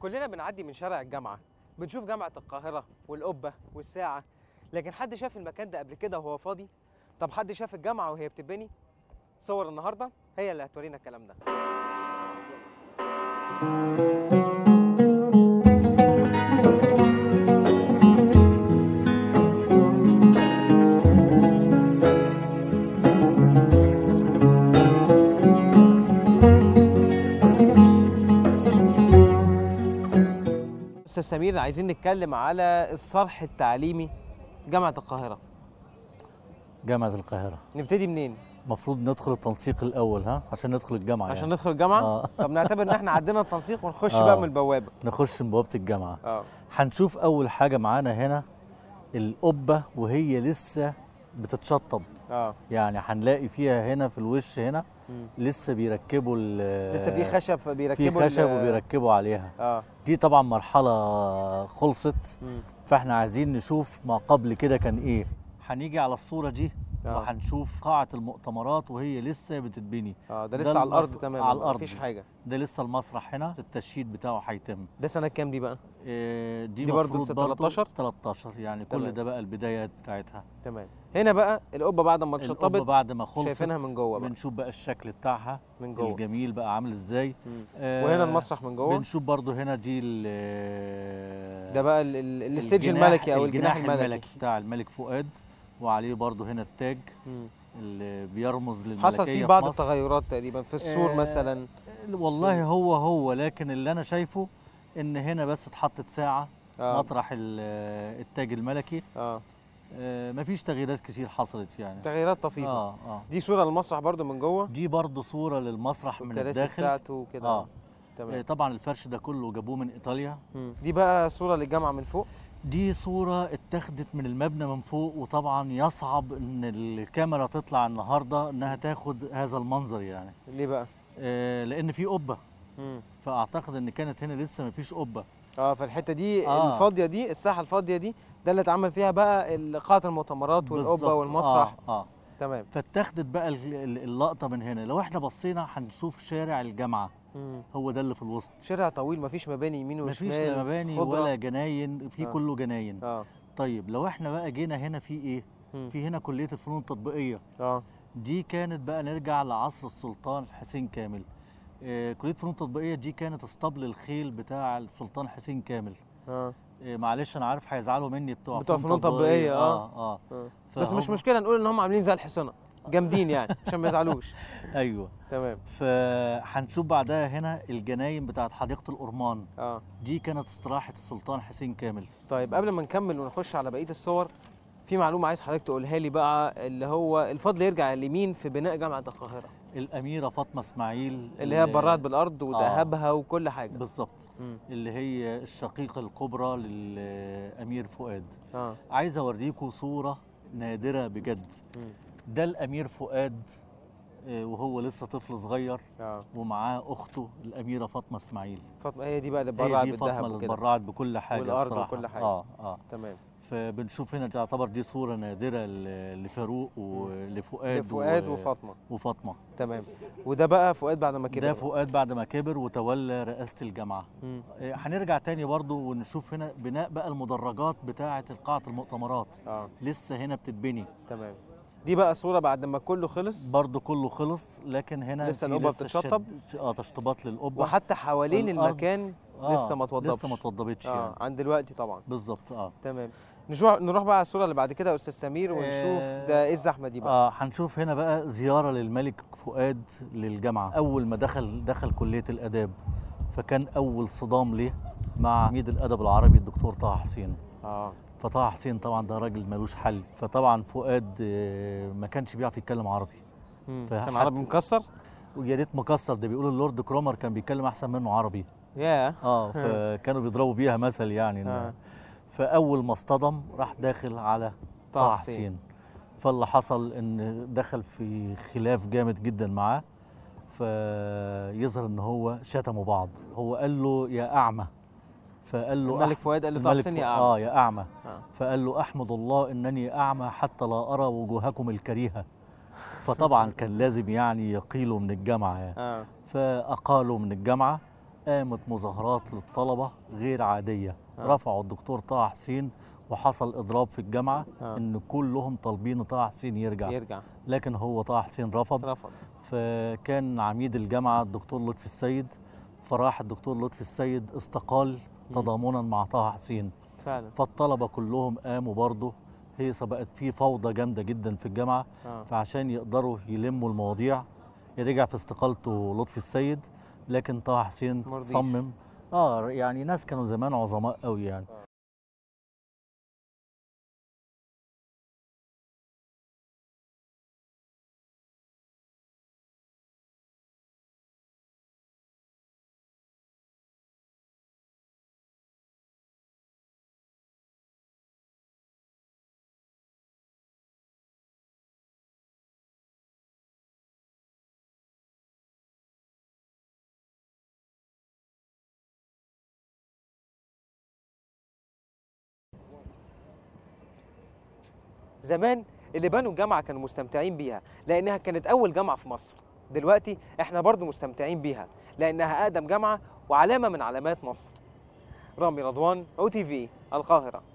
كلنا بنعدي من شارع الجامعة بنشوف جامعة القاهرة والقبة والساعة لكن حد شاف المكان ده قبل كده وهو فاضي؟ طب حد شاف الجامعة وهي بتبني؟ صور النهاردة هي اللي هتورينا الكلام ده أستاذ سمير عايزين نتكلم على الصرح التعليمي جامعة القاهرة جامعة القاهرة نبتدي منين؟ المفروض ندخل التنسيق الأول ها عشان ندخل الجامعة عشان يعني. ندخل الجامعة؟ آه. طب نعتبر ان احنا عدينا التنسيق ونخش آه. بقى من البوابة نخش من بوابة الجامعة اه هنشوف أول حاجة معانا هنا القبة وهي لسه بتتشطب اه يعني هنلاقي فيها هنا في الوش هنا مم. لسه بيركبوا ال- لسه في خشب في بيركبوا ال- خشب وبيركبوا عليها اه دي طبعا مرحلة خلصت مم. فاحنا عايزين نشوف ما قبل كده كان ايه هنيجي على الصورة دي آه. وهنشوف قاعة المؤتمرات وهي لسه بتتبني اه ده ده لسه على الارض المص- تماما على الأرض. مفيش حاجة ده لسه المسرح هنا التشييد بتاعه هيتم ده سنة كام دي بقى؟ إيه، دي, دي برضو مفروض لسه برضو 13 13 يعني تمام. كل ده بقى البدايات بتاعتها تمام هنا بقى القبة بعد ما القبة اتشطبت بعد ما خلصت شايفينها من جوه بقى. بنشوف بقى الشكل بتاعها من جوه الجميل بقى عامل ازاي مم. آه، وهنا المسرح من جوه بنشوف برضو هنا دي ال- ده بقى ال- ال- الستيج الجناح- الملكي او الجناح الملكي بتاع الملك فؤاد وعليه برضو هنا التاج مم. اللي بيرمز للملكية حصل فيه في بعض مصر. التغيرات تقريبا في السور آه، مثلا والله هو هو لكن اللي انا شايفه ان هنا بس اتحطت ساعه اه مطرح ال- التاج الملكي اه آه، مفيش تغييرات كتير حصلت يعني تغييرات طفيفة اه اه دي صورة للمسرح برضو من جوه دي برضو صورة للمسرح من والكراسي الداخل بتاعته وكده اه آه، تمام طبعا الفرش ده كله جابوه من ايطاليا مم. دي بقى صورة للجامعة من فوق دي صورة اتاخدت من المبنى من فوق وطبعا يصعب ان الكاميرا تطلع النهاردة انها تاخد هذا المنظر يعني ليه بقى؟ آه لان في قبة مم. فاعتقد ان كانت هنا لسه مفيش قبة اه فالحته دي آه. الفاضيه دي الساحه الفاضيه دي ده اللي اتعمل فيها بقى ال- قاعه المؤتمرات والقبه بالظبط. والمسرح اه, آه. تمام فاتاخدت بقى ال- ال- اللقطة من هنا لو احنا بصينا هنشوف شارع الجامعة مم. هو ده اللي في الوسط شارع طويل مفيش مباني يمين مفيش وشمال لا مباني خضرة. ولا جناين في آه. كله جناين اه طيب لو احنا بقى جينا هنا في ايه مم. في هنا كليه الفنون التطبيقيه اه دي كانت بقى نرجع لعصر السلطان حسين كامل آه كليه الفنون التطبيقيه دي كانت اسطبل الخيل بتاع السلطان حسين كامل اه آه معلش انا عارف هيزعلوا مني بتوع بتوع فنون تطبيقية، اه آه. اه آه. بس فهم- مش مشكله نقول ان هم عاملين زي الحصنه جامدين يعني عشان ما يزعلوش ايوه تمام فهنشوف بعدها هنا الجناين بتاعت حديقه الأرمان اه دي كانت استراحه السلطان حسين كامل طيب قبل ما نكمل ونخش على بقيه الصور في معلومه عايز حضرتك تقولها لي بقى اللي هو الفضل يرجع لمين في بناء جامعه القاهره الاميره فاطمه اسماعيل اللي هي اتبرعت بالارض وذهبها وكل حاجه بالظبط مم. اللي هي الشقيقة الكبرى للأمير فؤاد اه عايز أوريكم صورة نادرة بجد مم. ده الأمير فؤاد آه، وهو لسه طفل صغير اه ومعاه أخته الأميرة فاطمة إسماعيل فاطمه هي دي بقى اللي هي اتبرعت دي فاطمة بالذهب اللي وكده اتبرعت بكل حاجة والأرض بصراحة. وكل حاجة. آه آه تمام فبنشوف هنا تعتبر دي صورة نادرة ل- لفاروق ولفؤاد فؤاد و- وفاطمه وفاطمة تمام وده بقى فؤاد بعد ما كبر ده فؤاد بعد ما كبر وتولى رئاسة الجامعة مم. آه، هنرجع تاني برضو ونشوف هنا بناء بقى المدرجات بتاعة قاعة المؤتمرات اه لسه هنا بتتبني تمام دي بقى صوره بعد ما كله خلص برضو كله خلص لكن هنا لسه في القبة الشد- بتتشطب؟ اه تشطيبات للقبة وحتى حوالين الأرض، المكان آه لسه ما اتوضبش. لسه ما اتوضبتش يعني اه عن دلوقتي طبعا بالظبط اه تمام نروح نروح بقى على الصوره اللي بعد كده يا استاذ سمير ونشوف آه، ده ايه الزحمه دي بقى اه هنشوف هنا بقى زيارة للملك فؤاد للجامعة أول ما دخل دخل كلية الآداب فكان أول صدام ليه مع عميد الأدب العربي الدكتور طه حسين اه فطه حسين طبعا ده راجل ملوش حل فطبعا فؤاد آه، ما كانش بيعرف يتكلم عربي مم. فحد- كان عربي مكسر ويا ريت مكسر ده بيقولوا اللورد كرومر كان بيتكلم احسن منه عربي ياه اه فكانوا بيضربوا بيها مثل يعني إن- آه. فاول ما اصطدم راح داخل على طه طه حسين. حسين فاللي حصل ان دخل في خلاف جامد جدا معاه فيظهر ان هو شتموا بعض هو قال له يا اعمى فقال له الملك أح- فؤاد قال لطه الملك حسين فؤاد- يا اعمى اه يا اعمى آه. فقال له احمد الله انني اعمى حتى لا ارى وجوهكم الكريهه فطبعا كان لازم يعني يقيلوا من الجامعه يعني اه فاقالوا من الجامعه قامت مظاهرات للطلبة غير عادية آه. رفعوا الدكتور طه حسين وحصل إضراب في الجامعة آه. إن كلهم طالبين طه حسين يرجع يرجع لكن هو طه حسين رفض رفض فكان عميد الجامعة الدكتور لطفي السيد فراح الدكتور لطفي السيد استقال مم. تضامنا مع طه حسين فعلا فالطلبة كلهم قاموا برضه هيصة بقت في فوضى جامدة جدا في الجامعة اه فعشان يقدروا يلموا المواضيع رجع في استقالته لطفي السيد لكن طه حسين مرضيش. صمم اه يعني ناس كانوا زمان عظماء قوي يعني زمان اللي بنوا الجامعة كانوا مستمتعين بيها لأنها كانت أول جامعة في مصر دلوقتي احنا برضو مستمتعين بيها لأنها أقدم جامعة وعلامة من علامات مصر رامي رضوان أو تي في القاهرة